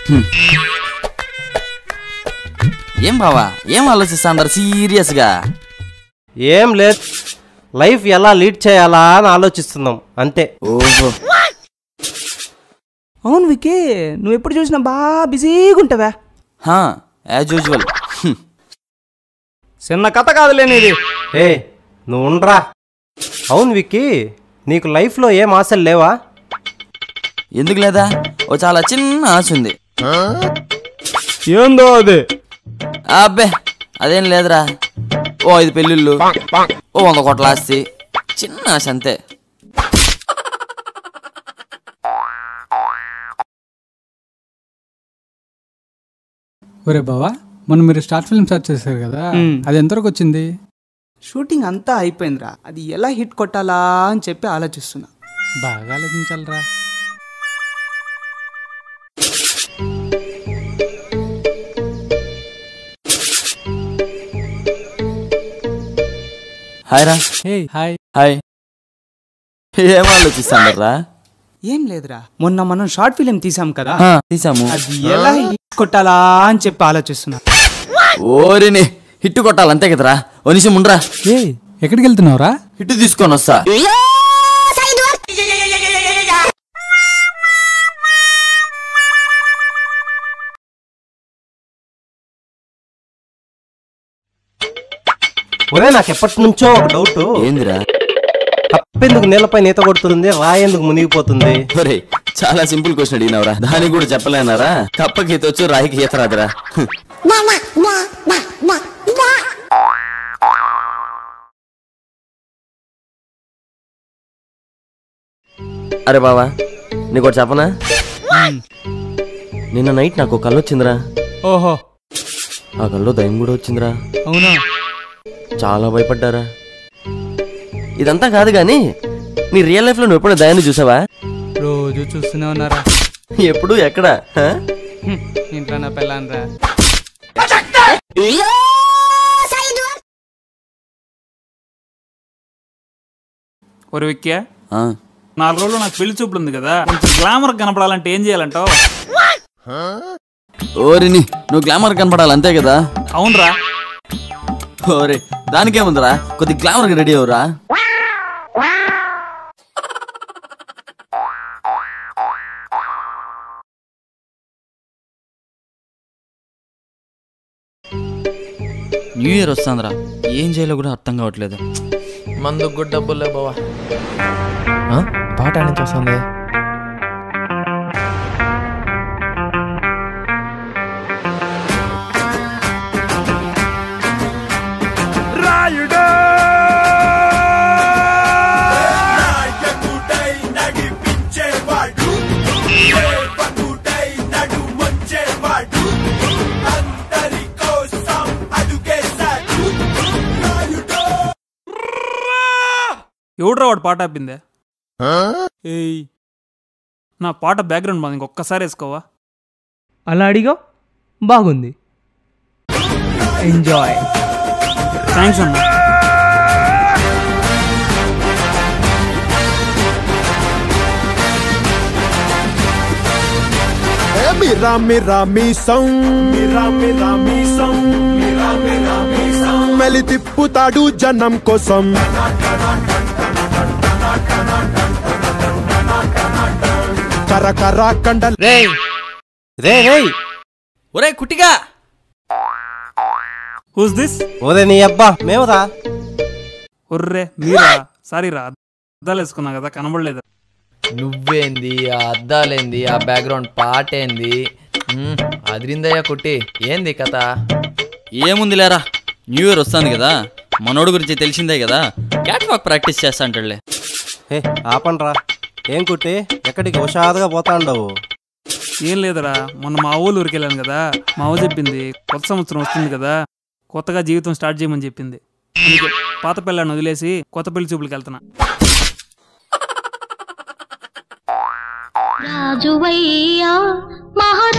ఏం బావా ఏం ఆలోచిస్తాండారు సీరియస్గా ఏం లేదు లైఫ్ ఎలా లీడ్ చేయాలా అని ఆలోచిస్తున్నాం అంతే ఓహో అవును వికీ నువ్వు ఎప్పుడు చూసినా బాగా బిజీగా ఉంటావా హా యాజ్ యూజువల్ చిన్న కథ కాదులేని ఇది ఏ నువ్వు ఉండరా అవును విక్కీ నీకు లైఫ్లో ఏం ఆశలు లేవా ఎందుకు లేదా ఓ చాలా చిన్న ఆశ ఉంది ఏందో అది అబ్బే అదేం లేదురా ఓ ఐదు పెళ్ళిళ్ళు ఓ వంద కోట్ల ఆస్తి చిన్న ఆశ అంతే ఒరే బావా మొన్న మీరు స్టార్ట్ ఫిల్మ్ సెర్చ్ చేశారు కదా మ్మ్. అది ఎంతవరకు వచ్చింది షూటింగ్ అంతా అయిపోయిందిరా అది ఎలా హిట్ కొట్టాలా అని చెప్పి ఆలోచిస్తున్నా బాగా ఆలోచించాలరా హాయ్ రా హే హాయ్ హాయ్ ఏం ఆలోచిస్తాండారా ఏం లేదురా మొన్న మనం షార్ట్ ఫిలిం తీసాం కదా హా, తీసాము అది ఎలా హిట్ కొట్టాలా అని చెప్పి ఆలోచిస్తున్నా ఓరిని హిట్ కొట్టాలి అంతే కదరా ఓ నిమిషం ఉండరా ఏ ఎక్కడికి వెళ్తున్నావురా హిట్ తీసుకొని వస్తా ఒరే నాకు ఎప్పటి నుంచో ఒక డౌట్ ఏందిరా కప్పెందుకు నీళ్ళపై నీత కొడుతుంది రాయేందుకు మునిగిపోతుంది ఒరే చాలా సింపుల్ క్వశ్చన్ అడిగినావురా దానికి కూడా చెప్పలేనారా కప్పకి ఈత వచ్చు రాయికి ఈత రాదురా హ్మ్. అరే బావా నీకు ఒకటి చెప్పనా నిన్న నైట్ నాకు ఒక కళ్ళు వచ్చిందిరా ఓహో ఆ కల్లో దయ్యం కూడా వచ్చిందిరా అవునా చాలా భయపడ్డారా ఇదంతా కాదు కానీ నీ రియల్ లైఫ్ లో నువ్వు ఎప్పుడు దయాన్ని చూసావా రోజు చూస్తూనే ఉన్నారా ఎప్పుడు ఎక్కడ హ? హ్మ్, ఇంట్లో నా పెళ్ళానరా ఒరే విక్యా ఆ, నాలుగు రోజులు నాకు పెళ్లి చూపులు ఉంది కదా కొంచెం గ్లామర్ కనపడాలంటే ఏం చేయాలంటావు ఓరిని నువ్వు గ్లామర్ కనపడాలి అంతే కదా అవునరా ఓరే దానికేముందిరా కొద్ది గ్లామర్ రెడీ అవురా న్యూ ఇయర్ వస్తుందిరా ఏం చేయాలో కూడా అర్థం కావట్లేదు మందుకు కూడా డబ్బులు లేవు బావా ఆ? పాట నుంచి వస్తుంది ఎవడ్రా వాడు పాట ఆపిందే ఏయ్ నా పాట బ్యాక్గ్రౌండ్ బాగుంది ఇంకొక్కసారి వేసుకోవా అలా అడిగా బాగుంది ఎంజాయ్ థ్యాంక్స్ అమ్మా మిరా మిరా మీసం మిరా మిరా మీసం మిరా మిరా మీసం మెలి తిప్పుతాడు జనం కోసం కర కర కండల్ రే రే రేయ్ ఒరే కుట్టిగా హూస్ దిస్ ఓరే నీ అబ్బా మేమురా ఒర్రే మీరా సారీ రా అద్దాలు వేసుకున్నా కదా కనబడలేదు నువ్వేంది ఆ అద్దాలేంది ఆ బ్యాక్గ్రౌండ్ పాట ఏంది మ్మ్, అదిరిందయ్యా కుట్టి ఏంది కథ ఏముంది లేరా న్యూ ఇయర్ వస్తుంది కదా మనోడు గురించి తెలిసిందే కదా క్యాట్ వాక్ ప్రాక్టీస్ చేస్తా అంటాడులే ఏ ఆపండ్రా ఏం కుట్టి ఎక్కడికి హుషారుగా పోతాండవు ఏం లేదురా మొన్న మా ఊళ్ళు ఊరికి వెళ్ళాను కదా మా ఊరు చెప్పింది కొత్త సంవత్సరం వస్తుంది కదా కొత్తగా జీవితం స్టార్ట్ చేయమని చెప్పింది అందుకే పాత పిల్లని వదిలేసి కొత్త పెళ్లి చూపులకు వెళ్తున్నా రాజువయ్యా మహారాజు